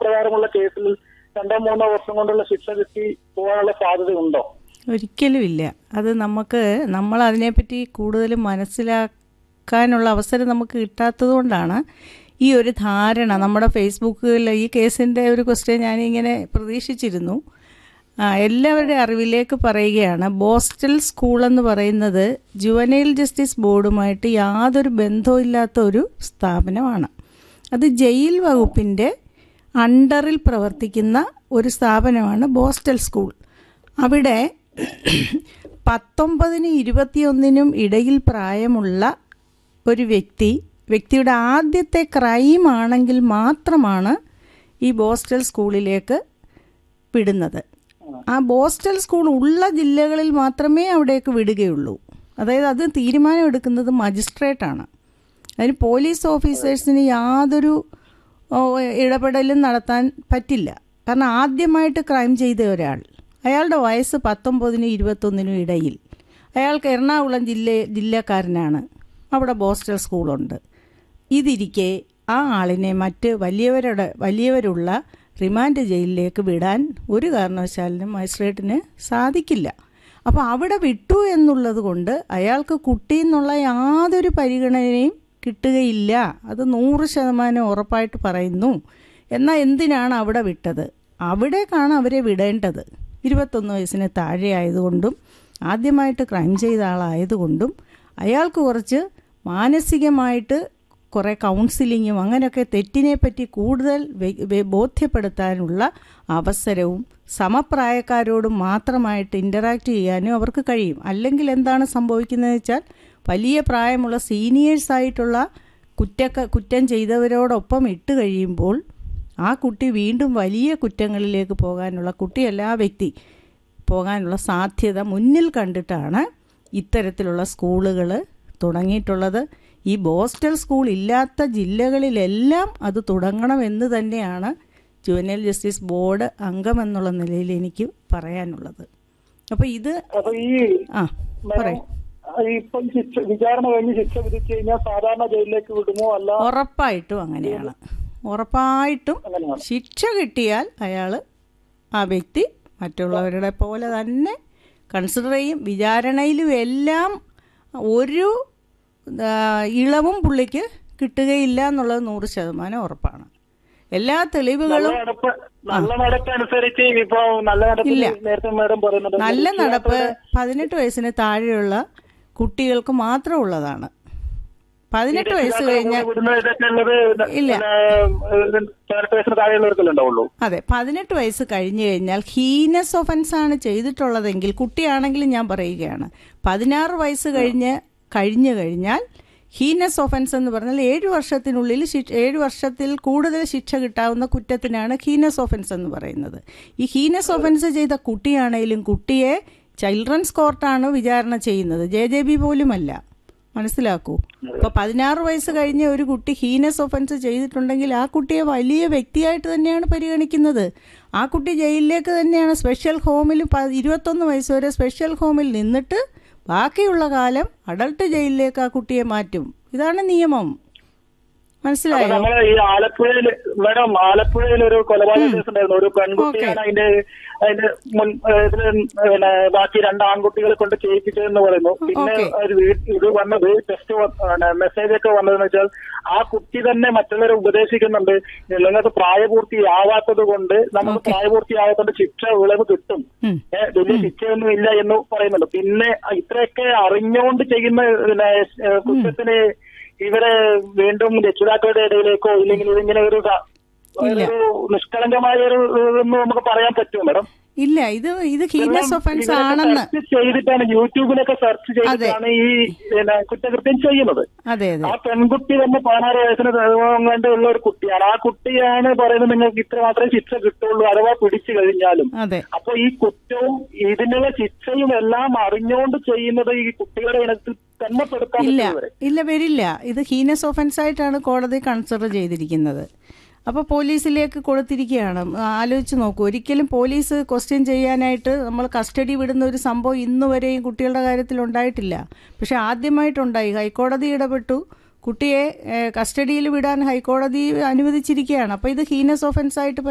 നിയമപ്രകാരമുള്ള കേസിൽ രണ്ടോ മൂന്നോ വർഷം കൊണ്ടുള്ള ശിക്ഷ കിട്ടി പോകാനുള്ള സാധ്യതയുണ്ടോ ഒരിക്കലും ഇല്ല അത് നമുക്ക് നമ്മൾ അതിനെപ്പറ്റി കൂടുതൽ മനസ്സിലാക്കാനുള്ള അവസരം നമുക്ക് കിട്ടാത്തത് കൊണ്ടാണ് ഈ ഒരു ധാരണ നമ്മുടെ ഫേസ്ബുക്കിൽ ഈ കേസിൻ്റെ ഒരു ക്വസ്റ്റ്യൻ ഞാനിങ്ങനെ പ്രതീക്ഷിച്ചിരുന്നു ആ, എല്ലാവരുടെ അറിവിലേക്ക് പറയുകയാണ് ബോസ്റ്റൽ സ്കൂൾ എന്ന് പറയുന്നത് ജുവനൈൽ ജസ്റ്റിസ് ബോർഡുമായിട്ട് യാതൊരു ബന്ധവുമില്ലാത്ത ഒരു സ്ഥാപനമാണ് അത് ജയിൽ വകുപ്പിൻ്റെ അണ്ടറിൽ പ്രവർത്തിക്കുന്ന ഒരു സ്ഥാപനമാണ് ബോസ്റ്റൽ സ്കൂൾ അവിടെ പത്തൊമ്പതിനും ഇരുപത്തിയൊന്നിനും ഇടയിൽ പ്രായമുള്ള ഒരു വ്യക്തി വ്യക്തിയുടെ ആദ്യത്തെ ക്രൈം ആണെങ്കിൽ മാത്രമാണ് ഈ ബോസ്റ്റൽ സ്കൂളിലേക്ക് വിടുന്നത് ആ ബോസ്റ്റൽ സ്കൂൾ ഉള്ള ജില്ലകളിൽ മാത്രമേ അവിടേക്ക് വിടുകയുള്ളൂ അതായത് അത് തീരുമാനം എടുക്കുന്നത് മജിസ്ട്രേറ്റാണ് അതിന് പോലീസ് ഓഫീസേഴ്സിന് യാതൊരു ഓ, ഇടപെടലും നടത്താൻ പറ്റില്ല കാരണം ആദ്യമായിട്ട് ക്രൈം ചെയ്ത ഒരാൾ അയാളുടെ വയസ്സ് പത്തൊമ്പതിനും ഇരുപത്തൊന്നിനും ഇടയിൽ അയാൾക്ക് എറണാകുളം ജില്ല ജില്ലക്കാരനാണ് അവിടെ ബോസ്റ്റൽ സ്കൂളുണ്ട് ഇതിരിക്കെ ആ ആളിനെ മറ്റ് വലിയവരുടെ വലിയവരുള്ള റിമാൻഡ് ജയിലിലേക്ക് വിടാൻ ഒരു കാരണവശാലിനും മജിസ്ട്രേറ്റിന് സാധിക്കില്ല അപ്പോൾ അവിടെ വിട്ടു എന്നുള്ളത് കൊണ്ട് അയാൾക്ക് കുട്ടി എന്നുള്ള യാതൊരു പരിഗണനയും കിട്ടുകയില്ല അത് നൂറ് ശതമാനം ഉറപ്പായിട്ട് പറയുന്നു എന്നാൽ എന്തിനാണ് അവിടെ വിട്ടത് അവിടേക്കാണ് അവരെ വിടേണ്ടത് ഇരുപത്തൊന്ന് വയസ്സിന് താഴെ ആയതുകൊണ്ടും ആദ്യമായിട്ട് ക്രൈം ചെയ്ത ആളായതുകൊണ്ടും അയാൾക്ക് കുറച്ച് മാനസികമായിട്ട് കുറേ കൗൺസിലിങ്ങും അങ്ങനെയൊക്കെ തെറ്റിനെപ്പറ്റി കൂടുതൽ വെ- വെ- ബോധ്യപ്പെടുത്താനുള്ള അവസരവും സമപ്രായക്കാരോട് മാത്രമായിട്ട് ഇൻ്ററാക്ട് ചെയ്യാനും അവർക്ക് കഴിയും അല്ലെങ്കിൽ എന്താണ് സംഭവിക്കുന്നത് വെച്ചാൽ വലിയ പ്രായമുള്ള സീനിയേഴ്സ് ആയിട്ടുള്ള കുറ്റക്ക കുറ്റം ചെയ്തവരോടൊപ്പം ഇട്ട് കഴിയുമ്പോൾ ആ കുട്ടി വീണ്ടും വലിയ കുറ്റങ്ങളിലേക്ക് പോകാനുള്ള കുട്ടിയല്ല ആ വ്യക്തി പോകാനുള്ള സാധ്യത മുന്നിൽ കണ്ടിട്ടാണ് ഇത്തരത്തിലുള്ള സ്കൂളുകൾ തുടങ്ങിയിട്ടുള്ളത് ഈ ബോസ്റ്റൽ സ്കൂൾ ഇല്ലാത്ത ജില്ലകളിലെല്ലാം അത് തുടങ്ങണമെന്ന് തന്നെയാണ് ജുവനൽ ജസ്റ്റിസ് ബോർഡ് അംഗമെന്നുള്ള നിലയിൽ എനിക്ക് പറയാനുള്ളത് അപ്പോൾ ഇത് അപ്പൊ ഈ ആ മേഡം, പറയും ഈ ഇപ്പം ശിക്ഷ വിചാരണ കഴിഞ്ഞ് ശിക്ഷ വിധിച്ചു കഴിഞ്ഞാൽ സാധാരണ ജയിലിലേക്ക് വിടുമോ അല്ല ഉറപ്പായിട്ടും അങ്ങനെയാണ് ഉറപ്പായിട്ടും അങ്ങനെയാണ് ശിക്ഷ കിട്ടിയാൽ അയാൾ ആ വ്യക്തി മറ്റുള്ളവരുടെ പോലെ തന്നെ കൺസിഡർ ചെയ്യും വിചാരണയിലും എല്ലാം ഒരു ആ, ഇളവും പുള്ളിക്ക് കിട്ടുകയില്ല എന്നുള്ളത് നൂറ് ശതമാനം ഉറപ്പാണ് എല്ലാ നല്ല തെളിവുകളും നടപ്പ് നല്ല നടപ്പ് അനുസരിച്ച് ഇപ്പൊ നല്ല നടപ്പ് ഇല്ല. നേരത്തെ മേഡം പറയുന്നത് നല്ല നടപ്പ് പതിനെട്ട് വയസ്സിന് താഴെയുള്ള കുട്ടികൾക്ക് മാത്രം ഉള്ളതാണ് പതിനെട്ട് വയസ്സ് കഴിഞ്ഞാൽ വിടുന്ന ഇതൊക്കെ ഉള്ളത് ഇല്ല. പതിനെട്ട് വയസ്സിന് താഴെയുള്ളവർക്കല്ലേ ഉണ്ടാവുള്ളൂ അതെ പതിനെട്ട് വയസ്സ് കഴിഞ്ഞു കഴിഞ്ഞാൽ ഹീനസ് ഒഫൻസ് ആണ് ചെയ്തിട്ടുള്ളതെങ്കിൽ കുട്ടിയാണെങ്കിലും ഞാൻ പറയുകയാണ് പതിനാറ് വയസ്സ് കഴിഞ്ഞ് കഴിഞ്ഞു കഴിഞ്ഞാൽ ഹീനസ് ഒഫൻസ് എന്ന് പറഞ്ഞാൽ ഏഴ് വർഷത്തിനുള്ളിൽ ശിക്ഷ ഏഴ് വർഷത്തിൽ കൂടുതൽ ശിക്ഷ കിട്ടാവുന്ന കുറ്റത്തിനാണ് ഹീനസ് ഒഫൻസ് എന്ന് പറയുന്നത് ഈ ഹീനസ് ഒഫൻസ് ചെയ്ത കുട്ടിയാണെങ്കിലും കുട്ടിയെ ചിൽഡ്രൻസ് കോർട്ടാണ് വിചാരണ ചെയ്യുന്നത് ജെ ജെ ബി പോലുമല്ല മനസ്സിലാക്കൂ അപ്പൊ പതിനാറ് വയസ്സ് കഴിഞ്ഞ ഒരു കുട്ടി ഹീനസ് ഒഫൻസ് ചെയ്തിട്ടുണ്ടെങ്കിൽ ആ കുട്ടിയെ വലിയ വ്യക്തിയായിട്ട് തന്നെയാണ് പരിഗണിക്കുന്നത് ആ കുട്ടി ജയിലിലേക്ക് തന്നെയാണ് സ്പെഷ്യൽ ഹോമിൽ പ- ഇരുപത്തൊന്ന് വയസ്സ് വരെ സ്പെഷ്യൽ ഹോമിൽ നിന്നിട്ട് ബാക്കിയുള്ള കാലം അഡൾട്ട് ജയിലിലേക്ക് ആ കുട്ടിയെ മാറ്റും ഇതാണ് നിയമം മനസ്സിലായോ നമ്മള് ഈ ആലപ്പുഴയിൽ മേഡം ആലപ്പുഴയിൽ ഒരു കൊലപാതക കേസ് ഉണ്ടായിരുന്നു ഒരു പെൺകുട്ടിയാണ് അതിന്റെ അതിന്റെ മുൻ ഏഹ് ഇതില് പിന്നെ ബാക്കി രണ്ട് ആൺകുട്ടികളെ കൊണ്ട് ചെയ്യിപ്പിച്ചതെന്ന് പറയുന്നു പിന്നെ Okay. ഒരു വീ- ഇത് വന്നത് ടെസ്റ്റ് മെസ്സേജ് ഒക്കെ വന്നതെന്ന് വെച്ചാൽ ആ കുട്ടി തന്നെ മറ്റുള്ളവരെ ഉപദേശിക്കുന്നുണ്ട് നിങ്ങൾക്ക് പ്രായപൂർത്തിയാവാത്തത് കൊണ്ട് നമുക്ക് പ്രായപൂർത്തിയാവാത്തത് ശിക്ഷ വിളവ് കിട്ടും ഉം. ഏഹ് വലിയ ശിക്ഷയൊന്നും ഇല്ല എന്ന് പറയുന്നുണ്ട് പിന്നെ ഇത്രയൊക്കെ അറിഞ്ഞുകൊണ്ട് ചെയ്യുന്ന പിന്നെ ഏഹ് കുറ്റത്തിന് ഇവരെ വീണ്ടും രക്ഷിതാക്കളുടെ ഇടയിലേക്കോ ഇല്ലെങ്കിൽ ഇതിങ്ങനെ ഒരു ക- ഇല്ല. ഒരു നിഷ്കളങ്കമായ ഒരു ഇതൊന്നും നമുക്ക് പറയാൻ പറ്റുമോ മാഡം ഇല്ല ഇത് ഇത് ഹീനസ് ഒഫൻസ് ഇവരൊക്കെ ആണെന്ന് സെർച്ച് ചെയ്തിട്ടാണ് യൂട്യൂബിലൊക്കെ സെർച്ച് ചെയ്തിട്ടാണ് ഈ പിന്നെ കുറ്റകൃത്യം ചെയ്യുന്നത് അതെ അതെ ആ പെൺകുട്ടി തന്നെ പതിനാറ് വയസ്സിന് കണ്ട് ഉള്ള ഒരു കുട്ടിയാണ് ആ കുട്ടിയാണ് പറയുന്നത് നിങ്ങൾക്ക് ഇത്ര മാത്രമേ ശിക്ഷ കിട്ടുള്ളൂ അഥവാ പിടിച്ചു കഴിഞ്ഞാലും അതെ അപ്പൊ ഈ കുറ്റവും ഇതിനുള്ള ശിക്ഷയും എല്ലാം അറിഞ്ഞുകൊണ്ട് ചെയ്യുന്നത് ഈ കുട്ടികളുടെ ഇനത്തിൽ തന്നെ പെടുത്താൻ ഇല്ല പറ്റും ഇവരെ. ഇല്ല വരില്ല ഇത് ഹീനസ് ഒഫൻസ് ആയിട്ടാണ് കോടതി കൺസിഡർ ചെയ്തിരിക്കുന്നത് അപ്പോൾ പോലീസിലേക്ക് കൊടുത്തിരിക്കുകയാണ് ആലോചിച്ച് നോക്കൂ ഒരിക്കലും പോലീസ് ക്വസ്റ്റ്യൻ ചെയ്യാനായിട്ട് നമ്മൾ കസ്റ്റഡി വിടുന്ന ഒരു സംഭവം ഇന്ന് വരെയും കുട്ടികളുടെ കാര്യത്തിൽ ഉണ്ടായിട്ടില്ല പക്ഷെ ആദ്യമായിട്ടുണ്ടായി ഹൈക്കോടതി ഇടപെട്ടു കുട്ടിയെ കസ്റ്റഡിയിൽ വിടാൻ ഹൈക്കോടതി അനുവദിച്ചിരിക്കുകയാണ് അപ്പോൾ ഇത് ഹീനസ് ഒഫൻസ് ആയിട്ട്